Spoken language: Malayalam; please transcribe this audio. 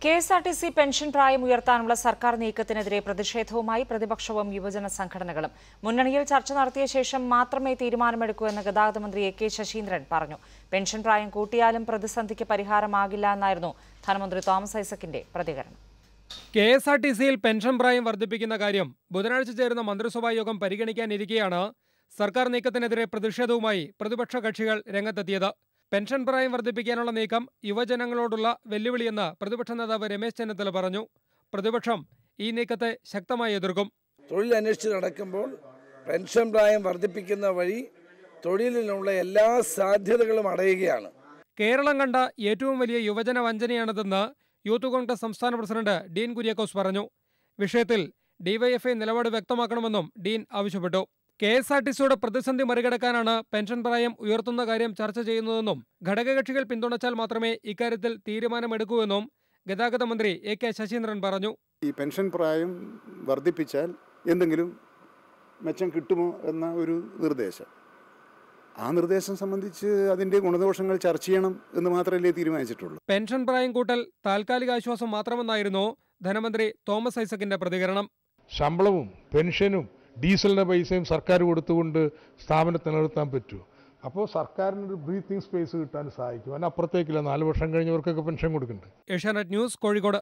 K S R T C pension പ്രായം ഉയർത്താനുള്ള സർക്കാർ നീക്കത്തിനെതിരെ പ്രതിഷേധവുമായി പ്രതിപക്ഷവും യുവജന സംഘടനകളും മുന്നണിയിൽ ചർച്ച നടത്തിയ ശേഷം മാത്രമേ തീരുമാനമെടുക്കൂ എന്ന് ഗതാഗത മന്ത്രി എ കെ ശശീന്ദ്രൻ പറഞ്ഞു പെൻഷൻ പ്രായം കൂട്ടിയാലും പ്രതിസന്ധിക്ക് പരിഹാരമാകില്ല എന്നായിരുന്നു ധനമന്ത്രി തോമസ് ഐസക്കിന്റെ പ്രതികരണം കെ എസ് ആർ ടി സിയിൽ പെൻഷൻ പ്രായം വർദ്ധിപ്പിക്കുന്ന കാര്യം ബുധനാഴ്ച ചേരുന്ന മന്ത്രിസഭാ യോഗം പരിഗണിക്കാനിരിക്കെയാണ് സർക്കാർ നീക്കത്തിനെതിരെ പ്രതിഷേധവുമായി പ്രതിപക്ഷ കക്ഷികൾ രംഗത്തെത്തിയത് പെൻഷൻ പ്രായം വർദ്ധിപ്പിക്കാനുള്ള നീക്കം യുവജനങ്ങളോടുള്ള വെല്ലുവിളിയെന്ന് പ്രതിപക്ഷ നേതാവ് രമേശ് ചെന്നിത്തല പറഞ്ഞു പ്രതിപക്ഷം ഈ നീക്കത്തെ ശക്തമായി എതിർക്കും തൊഴിൽ അന്വേഷിച്ച് നടക്കുമ്പോൾ പെൻഷൻ പ്രായം വർദ്ധിപ്പിക്കുന്ന വഴി തൊഴിലിനുള്ള എല്ലാ സാധ്യതകളും അടയുകയാണ് കേരളം കണ്ട ഏറ്റവും വലിയ യുവജന വഞ്ചനയാണിതെന്ന് യൂത്ത് കോൺഗ്രസ് സംസ്ഥാന പ്രസിഡന്റ് ഡീൻ കുര്യാക്കോസ് പറഞ്ഞു വിഷയത്തിൽ ഡിവൈഎഫ്ഐ നിലപാട് വ്യക്തമാക്കണമെന്നും ഡീൻ ആവശ്യപ്പെട്ടു കെ എസ് ആർ ടി സിയുടെ പ്രതിസന്ധി മറികടക്കാനാണ് പെൻഷൻ പ്രായം ഉയർത്തുന്ന കാര്യം ചർച്ച ചെയ്യുന്നതെന്നും ഘടകകക്ഷികൾ പിന്തുണച്ചാൽ മാത്രമേ ഇക്കാര്യത്തിൽ തീരുമാനമെടുക്കൂവെന്നും ഗതാഗത മന്ത്രി എ കെ ശശീന്ദ്രൻ പറഞ്ഞു ഈ പെൻഷൻ പ്രായം വർദ്ധിപ്പിച്ചാൽ എന്തെങ്കിലും മെച്ചം കിട്ടുമോ എന്ന ഒരു നിർദ്ദേശം ആ നിർദ്ദേശം സംബന്ധിച്ച് അതിൻ്റെ ഗുണദോഷങ്ങൾ ചർച്ച ചെയ്യണം എന്ന് മാത്രമല്ലേ തീരുമാനിച്ചിട്ടുള്ളൂ പെൻഷൻ പ്രായം കൂട്ടൽ താൽക്കാലിക ആശ്വാസം മാത്രമെന്നായിരുന്നു ധനമന്ത്രി തോമസ് ഐസക്കിന്റെ പ്രതികരണം ശമ്പളവും പെൻഷനും ഡീസലിൻ്റെ പൈസയും സർക്കാർ കൊടുത്തുകൊണ്ട് സ്ഥാപനത്തെ നിലനിർത്താൻ പറ്റൂ അപ്പോൾ സർക്കാരിന് ഒരു ബ്രീത്തിങ് സ്പേസ് കിട്ടാൻ സഹായിക്കും അതിനപ്പുറത്തേക്കില്ല നാല് വർഷം കഴിഞ്ഞവർക്കൊക്കെ പെൻഷൻ കൊടുക്കുന്നുണ്ട് ഏഷ്യാനെറ്റ് ന്യൂസ് കോഴിക്കോട്